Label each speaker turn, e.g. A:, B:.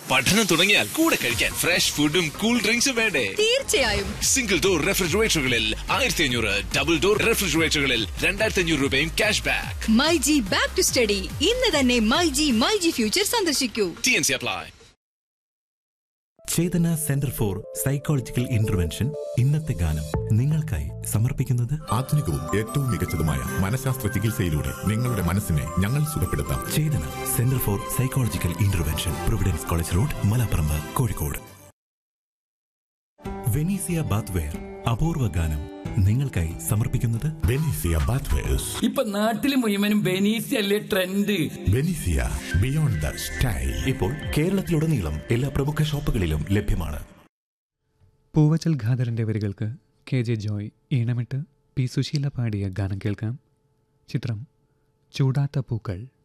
A: പഠനം തുടങ്ങിയാൽ കൂടെ കഴിക്കാൻ ഫ്രഷ് ഫുഡും കൂൾ ഡ്രിങ്ക്സും വേണ്ടേ
B: തീർച്ചയായും
A: സിംഗിൾ ഡോർ റെഫ്രിജറേറ്ററുകളിൽ ആയിരത്തി അഞ്ഞൂറ് ഡബിൾ ഡോർ റെഫ്രിജറേറ്ററുകളിൽ രണ്ടായിരത്തി അഞ്ഞൂറ് രൂപയും cash back
B: my G back to study ഇന്ന് തന്നെ my G my G future സന്ദർശിക്കൂ
A: T N C apply
C: Chetana centre for psychological intervention ഇന്നത്തെ ഗാനം നിങ്ങൾക്കായി സമർപ്പിക്കുന്നത്
D: ആധുനികവും ഏറ്റവും മികച്ചതുമായ മനഃശാസ്ത്ര ചികിത്സയിലൂടെ നിങ്ങളുടെ മനസ്സിനെ ഞങ്ങൾ സുഖപ്പെടുത്താം
C: Chetana centre for psychological intervention providence college road Malaparamba Kozhikode Venezia bathware അപൂർവ ഗാനം നിങ്ങൾക്കായി സമർപ്പിക്കുന്നത്
D: ബെനീസിയ ബാത്വേഴ്സ്
E: ഇപ്പൊ നാട്ടില് മുഴുവനും ബെനീസ് അല്ലേ trend
D: Venezia beyond the style
C: ഇപ്പോൾ കേരളത്തിലുടനീളം എല്ലാ പ്രമുഖ ഷോപ്പുകളിലും ലഭ്യമാണ്
F: പൂവച്ചൽ ഖാദറിന്റെ വരികൾക്ക് കെ ജെ ജോയ് ഈണമിട്ട് പി സുശീല പാടിയ ഗാനം കേൾക്കാം ചിത്രം ചൂടാത്ത പൂക്കൾ